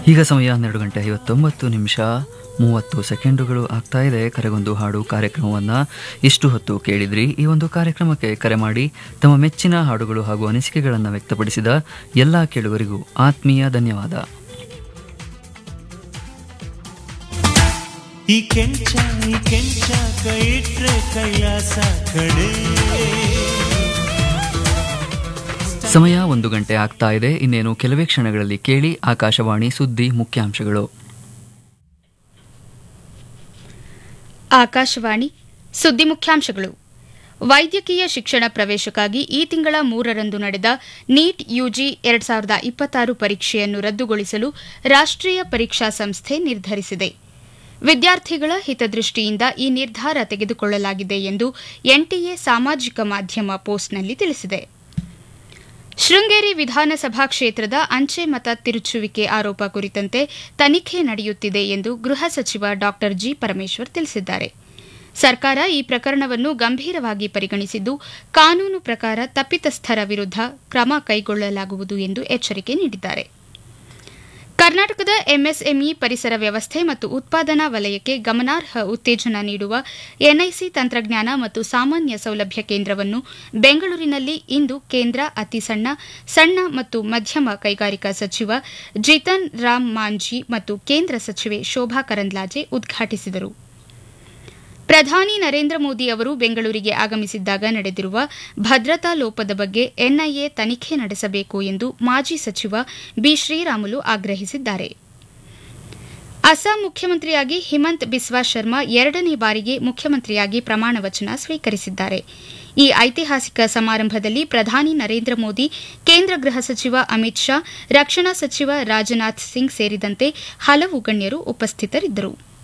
ಈಗ ಸಮಯ ಹನ್ನೆರಡು ಗಂಟೆ ಐವತ್ತೊಂಬತ್ತು ನಿಮಿಷ ಮೂವತ್ತು ಸೆಕೆಂಡುಗಳು ಆಗ್ತಾ ಇದೆ ಕರೆಗೊಂದು ಹಾಡು ಕಾರ್ಯಕ್ರಮವನ್ನು ಇಷ್ಟು ಹೊತ್ತು ಕೇಳಿದ್ರಿ ಈ ಒಂದು ಕಾರ್ಯಕ್ರಮಕ್ಕೆ ಕರೆ ಮಾಡಿ ತಮ್ಮ ಮೆಚ್ಚಿನ ಹಾಡುಗಳು ಹಾಗೂ ಅನಿಸಿಕೆಗಳನ್ನು ವ್ಯಕ್ತಪಡಿಸಿದ ಎಲ್ಲ ಕೇಳುಗರಿಗೂ ಆತ್ಮೀಯ ಧನ್ಯವಾದ ಈ ಕೆಂಚ ಈ ಕೆಂಚ ಕೈ ಇಟ್ರೆ ಕೈಲಾಸ ಕಡೆ ಸಮಯ ಒಂದು ಗಂಟೆ ಆಗ್ತಾ ಇದೆ ಇನ್ನೇನು ಕೆಲವೇ ಕ್ಷಣಗಳಲ್ಲಿ ಕೇಳಿ ಆಕಾಶವಾಣಿ ಸುದ್ದಿ ಮುಖ್ಯಾಂಶಗಳು ಆಕಾಶವಾಣಿ ಸುದ್ದಿ ಮುಖ್ಯಾಂಶಗಳು ವೈದ್ಯಕೀಯ ಶಿಕ್ಷಣ ಪ್ರವೇಶಕ್ಕಾಗಿ ಈ ತಿಂಗಳ ಮೂರರಂದು ನಡೆದ ನೀಟ್ ಯುಜಿ ಎರಡ್ ಸಾವಿರದ ಇಪ್ಪತ್ತಾರು ಪರೀಕ್ಷೆಯನ್ನು ರದ್ದುಗೊಳಿಸಲು ರಾಷ್ಟ್ರೀಯ ಪರೀಕ್ಷಾ ಸಂಸ್ಥೆ ನಿರ್ಧರಿಸಿದೆ ವಿದ್ಯಾರ್ಥಿಗಳ ಹಿತದೃಷ್ಟಿಯಿಂದ ಈ ನಿರ್ಧಾರ ತೆಗೆದುಕೊಳ್ಳಲಾಗಿದೆ ಎಂದು ಎನ್ಟಿಎ ಸಾಮಾಜಿಕ ಮಾಧ್ಯಮ ಪೋಸ್ಟ್ನಲ್ಲಿ ತಿಳಿಸಿದೆ ಶೃಂಗೇರಿ ವಿಧಾನಸಭಾ ಕ್ಷೇತ್ರದ ಅಂಚೆ ಮತ ತಿರುಚುವಿಕೆ ಆರೋಪ ಕುರಿತಂತೆ ತನಿಖೆ ನಡೆಯುತ್ತಿದೆ ಎಂದು ಗೃಹ ಸಚಿವ ಡಾ ಜಿ ಪರಮೇಶ್ವರ್ ತಿಳಿಸಿದ್ದಾರೆ ಸರ್ಕಾರ ಈ ಪ್ರಕರಣವನ್ನು ಗಂಭೀರವಾಗಿ ಪರಿಗಣಿಸಿದ್ದು ಕಾನೂನು ಪ್ರಕಾರ ತಪ್ಪಿತಸ್ಥರ ವಿರುದ್ಧ ಕ್ರಮ ಕೈಗೊಳ್ಳಲಾಗುವುದು ಎಂದು ಎಚ್ಚರಿಕೆ ನೀಡಿದ್ದಾರೆ ಕರ್ನಾಟಕದ ಎಂಎಸ್ಎಂಇ ಪರಿಸರ ವ್ಯವಸ್ಥೆ ಮತ್ತು ಉತ್ಪಾದನಾ ವಲಯಕ್ಕೆ ಗಮನಾರ್ಹ ಉತ್ತೇಜನ ನೀಡುವ ಎನ್ಐಸಿ ತಂತ್ರಜ್ಞಾನ ಮತ್ತು ಸಾಮಾನ್ಯ ಸೌಲಭ್ಯ ಕೇಂದ್ರವನ್ನು ಬೆಂಗಳೂರಿನಲ್ಲಿ ಇಂದು ಕೇಂದ್ರ ಅತಿ ಸಣ್ಣ ಸಣ್ಣ ಮತ್ತು ಮಧ್ಯಮ ಕೈಗಾರಿಕಾ ಸಚಿವ ಜಿತನ್ ರಾಮ್ ಮಾಂಝಿ ಮತ್ತು ಕೇಂದ್ರ ಸಚಿವೆ ಶೋಭಾ ಕರಂದ್ಲಾಜೆ ಉದ್ಘಾಟಿಸಿದರು ಪ್ರಧಾನಿ ನರೇಂದ್ರ ಮೋದಿ ಅವರು ಬೆಂಗಳೂರಿಗೆ ಆಗಮಿಸಿದ್ದಾಗ ನಡೆದಿರುವ ಭದ್ರತಾ ಲೋಪದ ಬಗ್ಗೆ ಎನ್ಐಎ ತನಿಖೆ ನಡೆಸಬೇಕು ಎಂದು ಮಾಜಿ ಸಚಿವ ಬಿ ಶ್ರೀರಾಮುಲು ಆಗ್ರಹಿಸಿದ್ದಾರೆ ಅಸ್ಸಾಂ ಮುಖ್ಯಮಂತ್ರಿಯಾಗಿ ಹಿಮಂತ್ ಬಿಸ್ವಾ ಶರ್ಮಾ ಎರಡನೇ ಬಾರಿಗೆ ಮುಖ್ಯಮಂತ್ರಿಯಾಗಿ ಪ್ರಮಾಣ ವಚನ ಸ್ವೀಕರಿಸಿದ್ದಾರೆ ಈ ಐತಿಹಾಸಿಕ ಸಮಾರಂಭದಲ್ಲಿ ಪ್ರಧಾನಿ ನರೇಂದ್ರ ಮೋದಿ ಕೇಂದ್ರ ಗೃಹ ಸಚಿವ ಅಮಿತ್ ಶಾ ರಕ್ಷಣಾ ಸಚಿವ ರಾಜನಾಥ್ ಸಿಂಗ್ ಸೇರಿದಂತೆ ಹಲವು ಗಣ್ಯರು ಉಪಸ್ಥಿತರಿದ್ದರು